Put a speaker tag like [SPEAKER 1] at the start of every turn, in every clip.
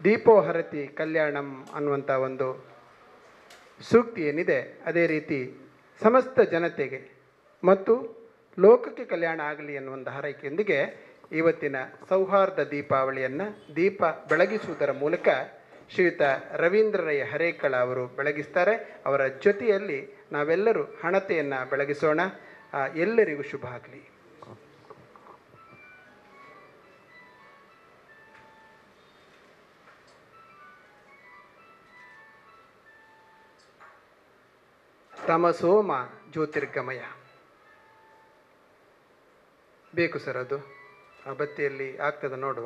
[SPEAKER 1] ದೀಪೋ ಹರತಿ ಕಲ್ಯಾಣಂ ಅನ್ನುವಂಥ ಒಂದು ಸೂಕ್ತಿ ಏನಿದೆ ಅದೇ ರೀತಿ ಸಮಸ್ತ ಜನತೆಗೆ ಮತ್ತು ಲೋಕಕ್ಕೆ ಕಲ್ಯಾಣ ಆಗಲಿ ಅನ್ನುವಂಥ ಹಾರೈಕೆಯೊಂದಿಗೆ ಇವತ್ತಿನ ಸೌಹಾರ್ದ ದೀಪಾವಳಿಯನ್ನು ದೀಪ ಬೆಳಗಿಸುವುದರ ಮೂಲಕ ಶ್ರೀಯುತ ರವೀಂದ್ರರಯ್ಯ ಹರೇಕಳ ಅವರು ಬೆಳಗಿಸ್ತಾರೆ ಅವರ ಜೊತೆಯಲ್ಲಿ ನಾವೆಲ್ಲರೂ ಹಣತೆಯನ್ನು ಬೆಳಗಿಸೋಣ ಆ, ಎಲ್ಲರಿಗೂ ಶುಭ ಆಗಲಿ ತಮಸೋಮ ಜ್ಯೋತಿರ್ಗಮಯ ಬೇಕು ಸರ್ ಅದು ಆ ಬತ್ತಿಯಲ್ಲಿ ಆಗ್ತದ ನೋಡುವ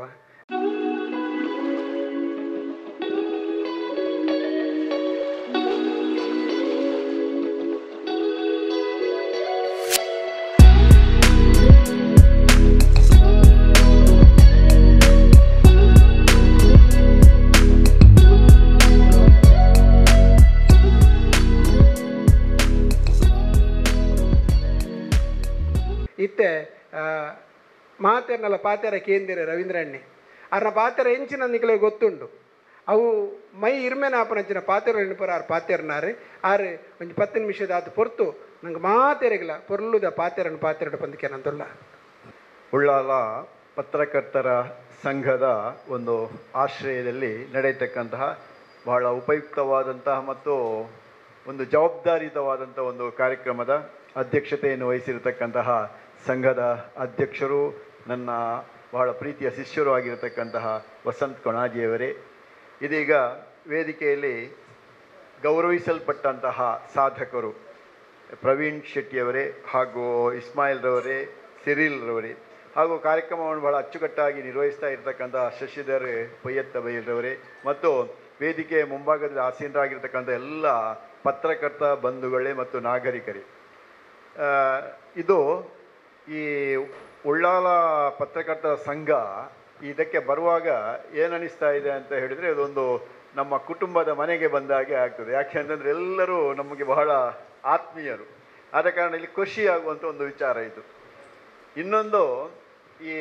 [SPEAKER 1] ಇತ್ತೆ ಮಾತೆರ್ನಲ್ಲ ಪಾತೆರ ಕೇಂದಿರ ರವೀಂದ್ರಣ್ಣೆ ಅರ್ನ ಪಾತೆರ ಎಂಚಿನ ನಿಕಲೆ ಗೊತ್ತುಂಡು ಅವು ಮೈ ಇರ್ಮೇನ ಆಪನಂಚಿನ ಪಾತೆರ ಎಣ್ಪುರ ಆರು ಪಾತೆರ್ನಾರು ಆರು ಒಂಜಿ ಪತ್ತು ನಿಮಿಷದ ಆತು ಪೊರ್ತು ನಂಗೆ ಮಾತೆರೆಗಿಲ್ಲ ಪೊರ್ಲುದ ಪಾತೆರನ್ನು ಪಾತೆರಡು ಪಂದಕ್ಕೆ ನಂತುಲ್ಲ
[SPEAKER 2] ಉಳ್ಳಾಲ ಪತ್ರಕರ್ತರ ಸಂಘದ ಒಂದು ಆಶ್ರಯದಲ್ಲಿ ನಡೆಯತಕ್ಕಂತಹ ಬಹಳ ಉಪಯುಕ್ತವಾದಂತಹ ಮತ್ತು ಒಂದು ಜವಾಬ್ದಾರಿಯುತವಾದಂಥ ಒಂದು ಕಾರ್ಯಕ್ರಮದ ಅಧ್ಯಕ್ಷತೆಯನ್ನು ವಹಿಸಿರತಕ್ಕಂತಹ ಸಂಘದ ಅಧ್ಯಕ್ಷರು ನನ್ನ ಬಹಳ ಪ್ರೀತಿಯ ಶಿಷ್ಯರು ಆಗಿರತಕ್ಕಂತಹ ವಸಂತ್ ಕೊಣಾಜಿಯವರೇ ಇದೀಗ ವೇದಿಕೆಯಲ್ಲಿ ಗೌರವಿಸಲ್ಪಟ್ಟಂತಹ ಸಾಧಕರು ಪ್ರವೀಣ್ ಶೆಟ್ಟಿಯವರೇ ಹಾಗೂ ಇಸ್ಮಾಯಿಲ್ ರವರೇ ಸಿರಿಲ್ ರವರೇ ಹಾಗೂ ಕಾರ್ಯಕ್ರಮವನ್ನು ಬಹಳ ಅಚ್ಚುಕಟ್ಟಾಗಿ ನಿರ್ವಹಿಸ್ತಾ ಇರತಕ್ಕಂಥ ಶಶಿಧರ್ ಪಯ್ಯತ್ತ ಬೈಲ್ರವರೇ ಮತ್ತು ವೇದಿಕೆಯ ಮುಂಭಾಗದಲ್ಲಿ ಆಸೀನರಾಗಿರ್ತಕ್ಕಂಥ ಎಲ್ಲ ಪತ್ರಕರ್ತ ಬಂಧುಗಳೇ ಮತ್ತು ನಾಗರಿಕರೇ ಆ, ಇದು ಈ ಉಳ್ಳಾಲ ಪತ್ರಕರ್ತರ ಸಂಘ ಇದಕ್ಕೆ ಬರುವಾಗ ಏನನ್ನಿಸ್ತಾ ಇದೆ ಅಂತ ಹೇಳಿದರೆ ಇದೊಂದು ನಮ್ಮ ಕುಟುಂಬದ ಮನೆಗೆ ಬಂದಾಗೆ ಆಗ್ತದೆ ಯಾಕೆ ಅಂತಂದರೆ ಎಲ್ಲರೂ ನಮಗೆ ಬಹಳ ಆತ್ಮೀಯರು ಆದ ಕಾರಣ ಇಲ್ಲಿ ಖುಷಿಯಾಗುವಂಥ ಒಂದು ವಿಚಾರ ಇದು ಇನ್ನೊಂದು ಈ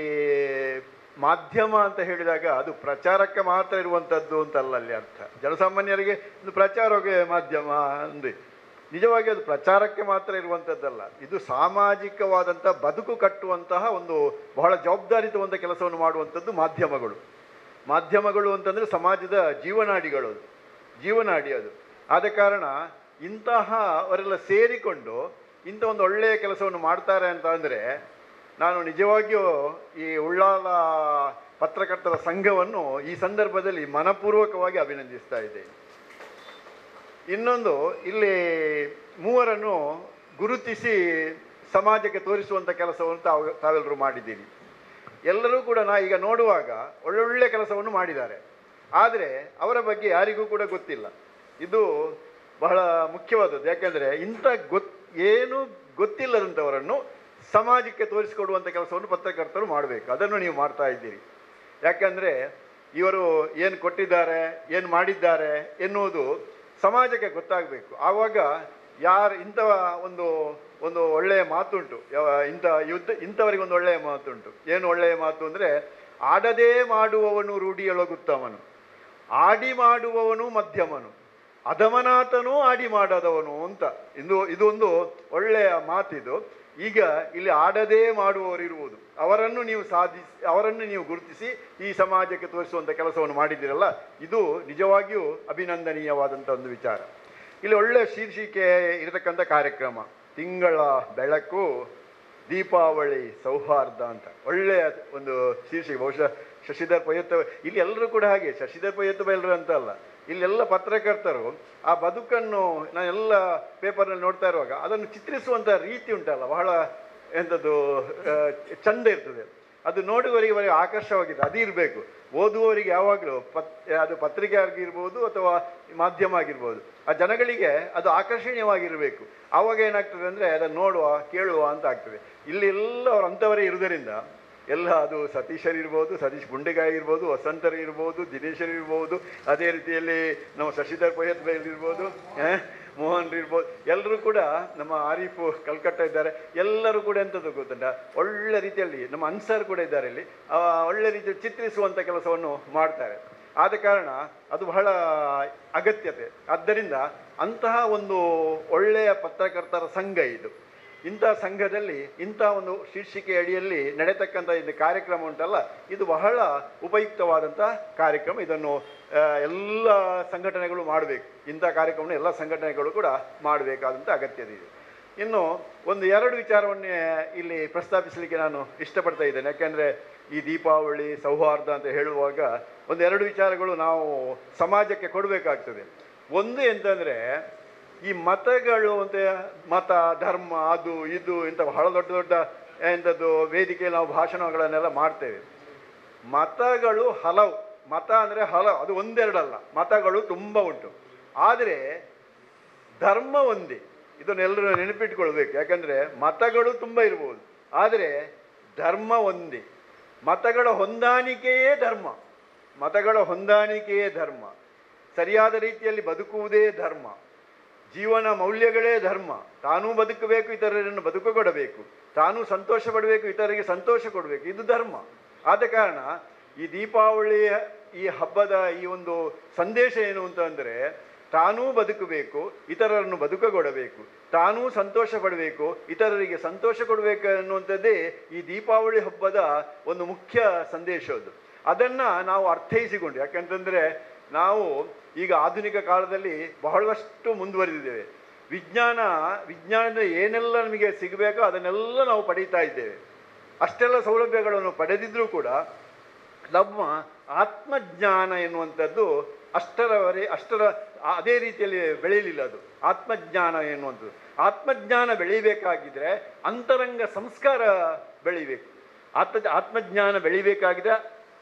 [SPEAKER 2] ಮಾಧ್ಯಮ ಅಂತ ಹೇಳಿದಾಗ ಅದು ಪ್ರಚಾರಕ್ಕೆ ಮಾತ್ರ ಇರುವಂಥದ್ದು ಅಂತಲ್ಲ ಅಲ್ಲಿ ಅರ್ಥ ಜನಸಾಮಾನ್ಯರಿಗೆ ಇದು ಪ್ರಚಾರಕ್ಕೆ ಮಾಧ್ಯಮ ಅಂದು ನಿಜವಾಗಿ ಅದು ಪ್ರಚಾರಕ್ಕೆ ಮಾತ್ರ ಇರುವಂಥದ್ದಲ್ಲ ಇದು ಸಾಮಾಜಿಕವಾದಂಥ ಬದುಕು ಕಟ್ಟುವಂತಹ ಒಂದು ಬಹಳ ಜವಾಬ್ದಾರಿತವಂತ ಕೆಲಸವನ್ನು ಮಾಡುವಂಥದ್ದು ಮಾಧ್ಯಮಗಳು ಮಾಧ್ಯಮಗಳು ಅಂತಂದರೆ ಸಮಾಜದ ಜೀವನಾಡಿಗಳು ಅದು ಜೀವನಾಡಿ ಅದು ಆದ ಕಾರಣ ಇಂತಹ ಅವರೆಲ್ಲ ಸೇರಿಕೊಂಡು ಇಂಥ ಒಂದು ಒಳ್ಳೆಯ ಕೆಲಸವನ್ನು ಮಾಡ್ತಾರೆ ಅಂತ ಅಂದರೆ ನಾನು ನಿಜವಾಗಿಯೂ ಈ ಉಳ್ಳಾಲ ಪತ್ರಕರ್ತರ ಸಂಘವನ್ನು ಈ ಸಂದರ್ಭದಲ್ಲಿ ಮನಪೂರ್ವಕವಾಗಿ ಅಭಿನಂದಿಸ್ತಾ ಇದ್ದೇನೆ ಇನ್ನೊಂದು ಇಲ್ಲಿ ಮೂವರನ್ನು ಗುರುತಿಸಿ ಸಮಾಜಕ್ಕೆ ತೋರಿಸುವಂಥ ಕೆಲಸವನ್ನು ತಾವು ತಾವೆಲ್ಲರೂ ಮಾಡಿದ್ದೀರಿ ಎಲ್ಲರೂ ಕೂಡ ನಾ ಈಗ ನೋಡುವಾಗ ಒಳ್ಳೊಳ್ಳೆ ಕೆಲಸವನ್ನು ಮಾಡಿದ್ದಾರೆ ಆದರೆ ಅವರ ಬಗ್ಗೆ ಯಾರಿಗೂ ಕೂಡ ಗೊತ್ತಿಲ್ಲ ಇದು ಬಹಳ ಮುಖ್ಯವಾದದ್ದು ಯಾಕೆಂದರೆ ಇಂಥ ಗೊತ್ ಏನು ಗೊತ್ತಿಲ್ಲದಂಥವರನ್ನು ಸಮಾಜಕ್ಕೆ ತೋರಿಸಿಕೊಡುವಂಥ ಕೆಲಸವನ್ನು ಪತ್ರಕರ್ತರು ಮಾಡಬೇಕು ಅದನ್ನು ನೀವು ಮಾಡ್ತಾ ಇದ್ದೀರಿ ಯಾಕಂದರೆ ಇವರು ಏನು ಕೊಟ್ಟಿದ್ದಾರೆ ಏನು ಮಾಡಿದ್ದಾರೆ ಎನ್ನುವುದು ಸಮಾಜಕ್ಕೆ ಗೊತ್ತಾಗಬೇಕು ಆವಾಗ ಯಾರು ಇಂಥ ಒಂದು ಒಂದು ಒಳ್ಳೆಯ ಮಾತುಂಟು ಯಾವ- ಇಂಥ ಯುದ್ಧ ಇಂಥವರಿಗೆ ಒಂದು ಒಳ್ಳೆಯ ಮಾತುಂಟು ಏನು ಒಳ್ಳೆಯ ಮಾತು ಅಂದರೆ ಆಡದೇ ಮಾಡುವವನು ರೂಢಿಯೊಳಗುತ್ತವನು ಆಡಿ ಮಾಡುವವನು ಮಧ್ಯಮನು ಅಧಮನಾಥನೂ ಆಡಿ ಮಾಡದವನು ಅಂತ ಇದು ಇದೊಂದು ಒಳ್ಳೆಯ ಮಾತಿದು ಈಗ ಇಲ್ಲಿ ಆಡದೇ ಮಾಡುವವರು ಇರುವುದು ಅವರನ್ನು ನೀವು ಸಾಧಿಸಿ ಅವರನ್ನು ನೀವು ಗುರುತಿಸಿ ಈ ಸಮಾಜಕ್ಕೆ ತೋರಿಸುವಂಥ ಕೆಲಸವನ್ನು ಮಾಡಿದ್ದೀರಲ್ಲ ಇದು ನಿಜವಾಗಿಯೂ ಅಭಿನಂದನೀಯವಾದಂಥ ಒಂದು ವಿಚಾರ ಇಲ್ಲಿ ಒಳ್ಳೆಯ ಶೀರ್ಷಿಕೆ ಇರತಕ್ಕಂಥ ಕಾರ್ಯಕ್ರಮ ತಿಂಗಳ ಬೆಳಕು ದೀಪಾವಳಿ ಸೌಹಾರ್ದ ಅಂತ ಒಳ್ಳೆಯ ಒಂದು ಶೀರ್ಷಿಕೆ ಬಹುಶಃ ಶಶಿಧರ್ ಪೊಯ್ಯತ್ತ ಇಲ್ಲಿ ಎಲ್ಲರೂ ಕೂಡ ಹಾಗೆ ಶಶಿಧರ್ ಪೊಯ್ಯತ್ತ ಬೈಲರು ಅಂತ ಅಲ್ಲ ಇಲ್ಲೆಲ್ಲ ಪತ್ರಕರ್ತರು ಆ ಬದುಕನ್ನು ನಾನು ಎಲ್ಲ ಪೇಪರ್ನಲ್ಲಿ ನೋಡ್ತಾ ಇರುವಾಗ ಅದನ್ನು ಚಿತ್ರಿಸುವಂಥ ರೀತಿ ಉಂಟಲ್ಲ ಬಹಳ ಎಂಥದ್ದು ಆ, ಚಂದ ಇರ್ತದೆ ಅದು ನೋಡುವವರಿಗೆ ಬರೀ ಆಕರ್ಷವಾಗಿದೆ ಅದು ಇರಬೇಕು ಓದುವವರಿಗೆ ಯಾವಾಗಲೂ ಪತ್ ಅದು ಪತ್ರಿಕೆ ಆಗಿರ್ಬೋದು ಅಥವಾ ಮಾಧ್ಯಮ ಆಗಿರ್ಬೋದು ಆ ಜನಗಳಿಗೆ ಅದು ಆಕರ್ಷಣೀಯವಾಗಿರಬೇಕು ಆವಾಗ ಏನಾಗ್ತದೆ ಅಂದರೆ ಅದನ್ನು ನೋಡುವ ಕೇಳುವ ಅಂತ ಆಗ್ತದೆ ಇಲ್ಲಿ ಎಲ್ಲ ಅವ್ರು ಅಂಥವರೇ ಇರುವುದರಿಂದ ಎಲ್ಲ ಅದು ಸತೀಶರ್ ಇರ್ಬೋದು ಸತೀಶ್ ಗುಂಡೆಗಾಯಿ ಇರ್ಬೋದು ವಸಂತರ್ ಇರ್ಬೋದು ದಿನೇಶರ್ ಇರ್ಬೋದು ಅದೇ ರೀತಿಯಲ್ಲಿ ನಮ್ಮ ಶಶಿಧರ್ ಪೊಯ್ಯತ್ ಬೈಲ್ ಇರ್ಬೋದು ಆ, ಮೋಹನ್ ಇರ್ಬೋದು ಎಲ್ಲರೂ ಕೂಡ ನಮ್ಮ ಆರೀಫು ಕಲ್ಕಟ್ಟ ಇದ್ದಾರೆ ಎಲ್ಲರೂ ಕೂಡ ಎಂಥದ್ದು ಗೊತ್ತುಂಟ ಒಳ್ಳೆ ರೀತಿಯಲ್ಲಿ ನಮ್ಮ ಅನ್ಸರ್ ಕೂಡ ಇದ್ದಾರೆ ಇಲ್ಲಿ ಆ, ಒಳ್ಳೆ ರೀತಿಯಲ್ಲಿ ಚಿತ್ರಿಸುವಂಥ ಕೆಲಸವನ್ನು ಮಾಡ್ತಾರೆ ಆದ ಕಾರಣ ಅದು ಬಹಳ ಅಗತ್ಯತೆ ಆದ್ದರಿಂದ ಅಂತಹ ಒಂದು ಒಳ್ಳೆಯ ಪತ್ರಕರ್ತರ ಸಂಘ ಇದು ಇಂಥ ಸಂಘದಲ್ಲಿ ಇಂಥ ಒಂದು ಶೀರ್ಷಿಕೆ ಅಡಿಯಲ್ಲಿ ನಡೆತಕ್ಕಂಥ ಇದು ಕಾರ್ಯಕ್ರಮ ಉಂಟಲ್ಲ ಇದು ಬಹಳ ಉಪಯುಕ್ತವಾದಂಥ ಕಾರ್ಯಕ್ರಮ ಇದನ್ನು ಆ, ಎಲ್ಲ ಸಂಘಟನೆಗಳು ಮಾಡಬೇಕು ಇಂಥ ಕಾರ್ಯಕ್ರಮವನ್ನು ಎಲ್ಲ ಸಂಘಟನೆಗಳು ಕೂಡ ಮಾಡಬೇಕಾದಂಥ ಅಗತ್ಯತೆ ಇದೆ ಇನ್ನು ಒಂದು ಎರಡು ವಿಚಾರವನ್ನೇ ಇಲ್ಲಿ ಪ್ರಸ್ತಾಪಿಸಲಿಕ್ಕೆ ನಾನು ಇಷ್ಟಪಡ್ತಾ ಇದ್ದೇನೆ ಯಾಕೆಂದರೆ ಈ ದೀಪಾವಳಿ ಸೌಹಾರ್ದ ಅಂತ ಹೇಳುವಾಗ ಒಂದು ಎರಡು ವಿಚಾರಗಳು ನಾವು ಸಮಾಜಕ್ಕೆ ಕೊಡಬೇಕಾಗ್ತದೆ ಒಂದು ಎಂತಂದರೆ ಈ ಮತಗಳು ಅಂತ ಮತ ಧರ್ಮ ಅದು ಇದು ಇಂಥ ಬಹಳ ದೊಡ್ಡ ದೊಡ್ಡ ಎಂಥದ್ದು ವೇದಿಕೆಯಲ್ಲಿ ನಾವು ಭಾಷಣಗಳನ್ನೆಲ್ಲ ಮಾಡ್ತೇವೆ ಮತಗಳು ಹಲವು ಮತ ಅಂದರೆ ಹಲವು ಅದು ಒಂದೆರಡಲ್ಲ ಮತಗಳು ತುಂಬ ಉಂಟು ಆದರೆ ಧರ್ಮ ಒಂದೇ ಇದನ್ನೆಲ್ಲರೂ ನೆನಪಿಟ್ಕೊಳ್ಬೇಕು ಯಾಕಂದರೆ ಮತಗಳು ತುಂಬ ಇರ್ಬೋದು ಆದರೆ ಧರ್ಮ ಒಂದೇ ಮತಗಳ ಹೊಂದಾಣಿಕೆಯೇ ಧರ್ಮ ಮತಗಳ ಹೊಂದಾಣಿಕೆಯೇ ಧರ್ಮ ಸರಿಯಾದ ರೀತಿಯಲ್ಲಿ ಬದುಕುವುದೇ ಧರ್ಮ ಜೀವನ ಮೌಲ್ಯಗಳೇ ಧರ್ಮ ತಾನೂ ಬದುಕಬೇಕು ಇತರರನ್ನು ಬದುಕು ಕೊಡಬೇಕು ತಾನೂ ಸಂತೋಷ ಪಡಬೇಕು ಇತರರಿಗೆ ಸಂತೋಷ ಕೊಡಬೇಕು ಇದು ಧರ್ಮ ಆದ ಕಾರಣ ಈ ದೀಪಾವಳಿಯ ಈ ಹಬ್ಬದ ಈ ಒಂದು ಸಂದೇಶ ಏನು ಅಂತಂದರೆ ತಾನೂ ಬದುಕಬೇಕು ಇತರರನ್ನು ಬದುಕಗೊಡಬೇಕು ತಾನೂ ಸಂತೋಷ ಪಡಬೇಕು ಇತರರಿಗೆ ಸಂತೋಷ ಕೊಡಬೇಕು ಅನ್ನುವಂಥದ್ದೇ ಈ ದೀಪಾವಳಿ ಹಬ್ಬದ ಒಂದು ಮುಖ್ಯ ಸಂದೇಶ ಅದು ಅದನ್ನು ನಾವು ಅರ್ಥೈಸಿಕೊಂಡು ಯಾಕಂತಂದರೆ ನಾವು ಈಗ ಆಧುನಿಕ ಕಾಲದಲ್ಲಿ ಬಹಳಷ್ಟು ಮುಂದುವರೆದಿದ್ದೇವೆ ವಿಜ್ಞಾನ ವಿಜ್ಞಾನದ ಏನೆಲ್ಲ ನಮಗೆ ಸಿಗಬೇಕೋ ಅದನ್ನೆಲ್ಲ ನಾವು ಪಡೀತಾ ಇದ್ದೇವೆ ಅಷ್ಟೆಲ್ಲ ಸೌಲಭ್ಯಗಳನ್ನು ಪಡೆದಿದ್ರೂ ಕೂಡ ನಮ್ಮ ಆತ್ಮಜ್ಞಾನ ಎನ್ನುವಂಥದ್ದು ಅಷ್ಟರವರೆ ಅಷ್ಟರ ಆ- ಅದೇ ರೀತಿಯಲ್ಲಿ ಬೆಳೆಯಲಿಲ್ಲ ಅದು ಆತ್ಮಜ್ಞಾನ ಎನ್ನುವಂಥದ್ದು ಆತ್ಮಜ್ಞಾನ ಬೆಳೀಬೇಕಾಗಿದ್ರೆ ಅಂತರಂಗ ಸಂಸ್ಕಾರ ಬೆಳಿಬೇಕು ಆತ್ಮ ಆತ್ಮಜ್ಞಾನ ಬೆಳಿಬೇಕಾಗಿದ್ರೆ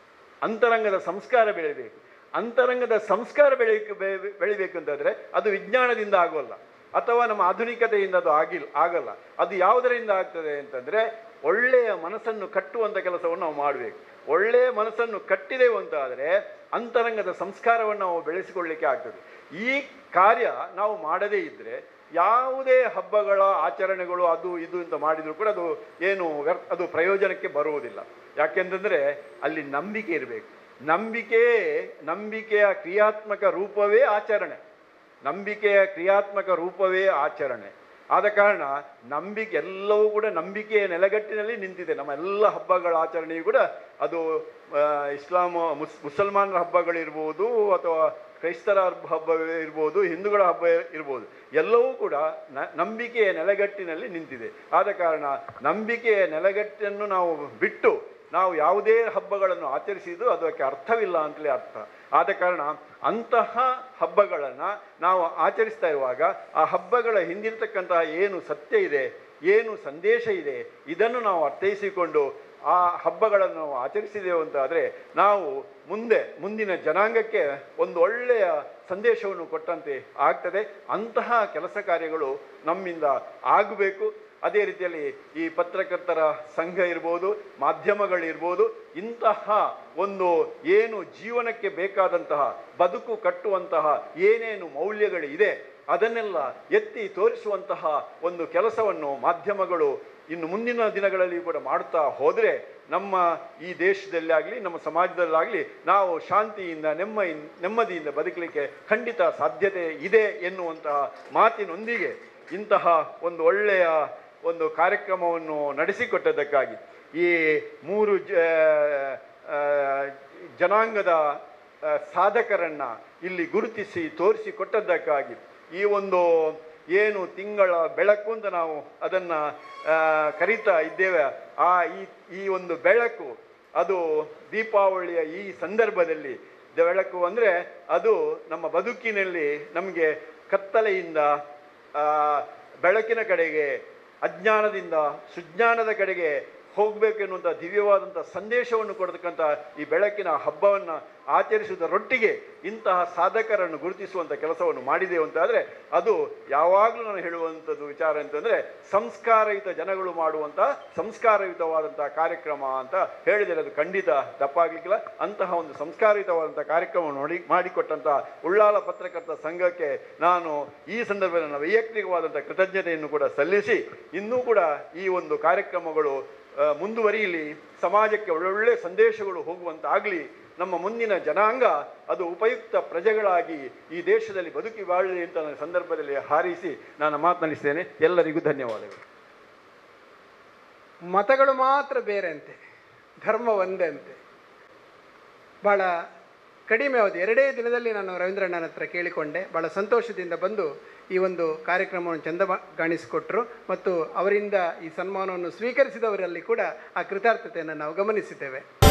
[SPEAKER 2] ಅಂತರಂಗದ ಸಂಸ್ಕಾರ ಬೆಳಿಬೇಕು ಅಂತರಂಗದ ಸಂಸ್ಕಾರ ಬೆಳೀಬೇಕು ಬೆ- ಬೆಳಿಬೇಕು ಅಂತಂದರೆ ಅದು ವಿಜ್ಞಾನದಿಂದ ಆಗೋಲ್ಲ ಅಥವಾ ನಮ್ಮ ಆಧುನಿಕತೆಯಿಂದ ಅದು ಆಗಿಲ್ಲ ಆಗಲ್ಲ ಅದು ಯಾವುದರಿಂದ ಆಗ್ತದೆ ಅಂತಂದರೆ ಒಳ್ಳೆಯ ಮನಸ್ಸನ್ನು ಕಟ್ಟುವಂಥ ಕೆಲಸವನ್ನು ನಾವು ಮಾಡಬೇಕು ಒಳ್ಳೆಯ ಮನಸ್ಸನ್ನು ಕಟ್ಟಿದೆವು ಅಂತಾದರೆ ಅಂತರಂಗದ ಸಂಸ್ಕಾರವನ್ನು ನಾವು ಬೆಳೆಸಿಕೊಳ್ಳಿಕ್ಕೆ ಆಗ್ತದೆ ಈ ಕಾರ್ಯ ನಾವು ಮಾಡದೇ ಇದ್ದರೆ ಯಾವುದೇ ಹಬ್ಬಗಳ ಆಚರಣೆಗಳು ಅದು ಇದು ಅಂತ ಮಾಡಿದರೂ ಕೂಡ ಅದು ಏನು ವ್ಯರ್- ಅದು ಪ್ರಯೋಜನಕ್ಕೆ ಬರುವುದಿಲ್ಲ ಯಾಕೆಂತಂದರೆ ಅಲ್ಲಿ ನಂಬಿಕೆ ಇರಬೇಕು ನಂಬಿಕೆ ನಂಬಿಕೆಯ ಕ್ರಿಯಾತ್ಮಕ ರೂಪವೇ ಆಚರಣೆ ನಂಬಿಕೆಯ ಕ್ರಿಯಾತ್ಮಕ ರೂಪವೇ ಆಚರಣೆ ಆದ ಕಾರಣ ನಂಬಿಕೆ ಎಲ್ಲವೂ ಕೂಡ ನಂಬಿಕೆಯ ನೆಲೆಗಟ್ಟಿನಲ್ಲಿ ನಿಂತಿದೆ ನಮ್ಮ ಎಲ್ಲ ಹಬ್ಬಗಳ ಆಚರಣೆಯು ಕೂಡ ಅದು ಆ, ಇಸ್ಲಾಂ ಮುಸ್ ಮುಸಲ್ಮಾನರ ಹಬ್ಬಗಳಿರ್ಬೋದು ಅಥವಾ ಕ್ರೈಸ್ತರ ಹಬ್ಬ ಇರ್ಬೋದು ಹಿಂದೂಗಳ ಹಬ್ಬ ಇರ್ಬೋದು ಎಲ್ಲವೂ ಕೂಡ ನ ನಂಬಿಕೆಯ ನೆಲೆಗಟ್ಟಿನಲ್ಲಿ ನಿಂತಿದೆ ಆದ ಕಾರಣ ನಂಬಿಕೆಯ ನೆಲೆಗಟ್ಟನ್ನು ನಾವು ಬಿಟ್ಟು ನಾವು ಯಾವುದೇ ಹಬ್ಬಗಳನ್ನು ಆಚರಿಸಿದ್ದು ಅದಕ್ಕೆ ಅರ್ಥವಿಲ್ಲ ಅಂತಲೇ ಅರ್ಥ ಆದ ಕಾರಣ ಅಂತಹ ಹಬ್ಬಗಳನ್ನು ನಾವು ಆಚರಿಸ್ತಾ ಇರುವಾಗ ಆ ಹಬ್ಬಗಳ ಹಿಂದಿರ್ತಕ್ಕಂತಹ ಏನು ಸತ್ಯ ಇದೆ ಏನು ಸಂದೇಶ ಇದೆ ಇದನ್ನು ನಾವು ಅರ್ಥೈಸಿಕೊಂಡು ಆ ಹಬ್ಬಗಳನ್ನು ನಾವು ಆಚರಿಸಿದೆವು ಅಂತಾದರೆ ನಾವು ಮುಂದೆ ಮುಂದಿನ ಜನಾಂಗಕ್ಕೆ ಒಂದು ಒಳ್ಳೆಯ ಸಂದೇಶವನ್ನು ಕೊಟ್ಟಂತೆ ಆಗ್ತದೆ ಅಂತಹ ಕೆಲಸ ಕಾರ್ಯಗಳು ನಮ್ಮಿಂದ ಆಗಬೇಕು ಅದೇ ರೀತಿಯಲ್ಲಿ ಈ ಪತ್ರಕರ್ತರ ಸಂಘ ಇರ್ಬೋದು ಮಾಧ್ಯಮಗಳಿರ್ಬೋದು ಇಂತಹ ಒಂದು ಏನು ಜೀವನಕ್ಕೆ ಬೇಕಾದಂತಹ ಬದುಕು ಕಟ್ಟುವಂತಹ ಏನೇನು ಮೌಲ್ಯಗಳಿದೆ ಅದನ್ನೆಲ್ಲ ಎತ್ತಿ ತೋರಿಸುವಂತಹ ಒಂದು ಕೆಲಸವನ್ನು ಮಾಧ್ಯಮಗಳು ಇನ್ನು ಮುಂದಿನ ದಿನಗಳಲ್ಲಿ ಕೂಡ ಮಾಡ್ತಾ ಹೋದರೆ ನಮ್ಮ ಈ ದೇಶದಲ್ಲಿ ಆಗಲಿ ನಮ್ಮ ಸಮಾಜದಲ್ಲಾಗಲಿ ನಾವು ಶಾಂತಿಯಿಂದ ನೆಮ್ಮದಿ ನೆಮ್ಮದಿಯಿಂದ ಬದುಕಲಿಕ್ಕೆ ಖಂಡಿತ ಸಾಧ್ಯತೆ ಇದೆ ಎನ್ನುವಂತಹ ಮಾತಿನೊಂದಿಗೆ ಇಂತಹ ಒಂದು ಒಳ್ಳೆಯ ಒಂದು ಕಾರ್ಯಕ್ರಮವನ್ನು ನಡೆಸಿಕೊಟ್ಟದ್ದಕ್ಕಾಗಿ ಈ ಮೂರು ಜ ಆ, ಜನಾಂಗದ ಆ, ಸಾಧಕರನ್ನ ಇಲ್ಲಿ ಗುರುತಿಸಿ ತೋರಿಸಿಕೊಟ್ಟದ್ದಕ್ಕಾಗಿ ಈ ಒಂದು ಏನು ತಿಂಗಳ ಬೆಳಕು ಅಂತ ನಾವು ಅದನ್ನು ಕರೀತಾ ಇದ್ದೇವೆ ಆ ಈ ಈ ಒಂದು ಬೆಳಕು ಅದು ದೀಪಾವಳಿಯ ಈ ಸಂದರ್ಭದಲ್ಲಿ ದ- ಬೆಳಕು ಅಂದರೆ ಅದು ನಮ್ಮ ಬದುಕಿನಲ್ಲಿ ನಮಗೆ ಕತ್ತಲೆಯಿಂದ ಆ, ಬೆಳಕಿನ ಕಡೆಗೆ ಅಜ್ಞಾನದಿಂದ ಸುಜ್ಞಾನದ ಕಡೆಗೆ ಹೋಗಬೇಕು ಎನ್ನುವಂಥ ದಿವ್ಯವಾದಂಥ ಸಂದೇಶವನ್ನು ಕೊಡತಕ್ಕಂಥ ಈ ಬೆಳಕಿನ ಹಬ್ಬವನ್ನು ಆಚರಿಸುವುದರೊಟ್ಟಿಗೆ ಇಂತಹ ಸಾಧಕರನ್ನು ಗುರುತಿಸುವಂಥ ಕೆಲಸವನ್ನು ಮಾಡಿದೆವು ಅಂತಾದರೆ ಅದು ಯಾವಾಗಲೂ ನಾನು ಹೇಳುವಂಥದ್ದು ವಿಚಾರ ಅಂತಂದರೆ ಸಂಸ್ಕಾರಯುತ ಜನಗಳು ಮಾಡುವಂಥ ಸಂಸ್ಕಾರಯುತವಾದಂಥ ಕಾರ್ಯಕ್ರಮ ಅಂತ ಹೇಳಿದರೆ ಅದು ಖಂಡಿತ ತಪ್ಪಾಗಲಿಕ್ಕಿಲ್ಲ ಅಂತಹ ಒಂದು ಸಂಸ್ಕಾರಯುತವಾದಂಥ ಕಾರ್ಯಕ್ರಮ ನೋಡಿ ಮಾಡಿಕೊಟ್ಟಂಥ ಉಳ್ಳಾಲ ಪತ್ರಕರ್ತ ಸಂಘಕ್ಕೆ ನಾನು ಈ ಸಂದರ್ಭದಲ್ಲಿ ನನ್ನ ವೈಯಕ್ತಿಕವಾದಂಥ ಕೃತಜ್ಞತೆಯನ್ನು ಕೂಡ ಸಲ್ಲಿಸಿ ಇನ್ನೂ ಕೂಡ ಈ ಒಂದು ಕಾರ್ಯಕ್ರಮಗಳು ಆ, ಮುಂದುವರಿಯಲಿ ಸಮಾಜಕ್ಕೆ ಒಳ್ಳೊಳ್ಳೆ ಸಂದೇಶಗಳು ಹೋಗುವಂತಾಗಲಿ ನಮ್ಮ ಮುಂದಿನ ಜನಾಂಗ ಅದು ಉಪಯುಕ್ತ ಪ್ರಜೆಗಳಾಗಿ ಈ ದೇಶದಲ್ಲಿ ಬದುಕಿ ಬಾಳಲಿ ಅಂತ ನನ್ನ ಸಂದರ್ಭದಲ್ಲಿ ಹಾರೈಸಿ ನಾನು ಮಾತನಾಡಿಸ್ತೇನೆ ಎಲ್ಲರಿಗೂ ಧನ್ಯವಾದಗಳು
[SPEAKER 1] ಮತಗಳು ಮಾತ್ರ ಬೇರೆ ಅಂತೆ ಧರ್ಮ ಒಂದೇ ಅಂತೆ ಭಾಳ ಕಡಿಮೆ ಅವಧಿ ಎರಡೇ ದಿನದಲ್ಲಿ ನಾನು ರವೀಂದ್ರಣ್ಣನ ಹತ್ರ ಕೇಳಿಕೊಂಡೆ ಭಾಳ ಸಂತೋಷದಿಂದ ಬಂದು ಈ ಒಂದು ಕಾರ್ಯಕ್ರಮವನ್ನು ಚಂದ ಕಾಣಿಸಿಕೊಟ್ರು ಮತ್ತು ಅವರಿಂದ ಈ ಸನ್ಮಾನವನ್ನು ಸ್ವೀಕರಿಸಿದವರಲ್ಲಿ ಕೂಡ ಆ ಕೃತಾರ್ಥತೆಯನ್ನು ನಾವು ಗಮನಿಸಿದ್ದೇವೆ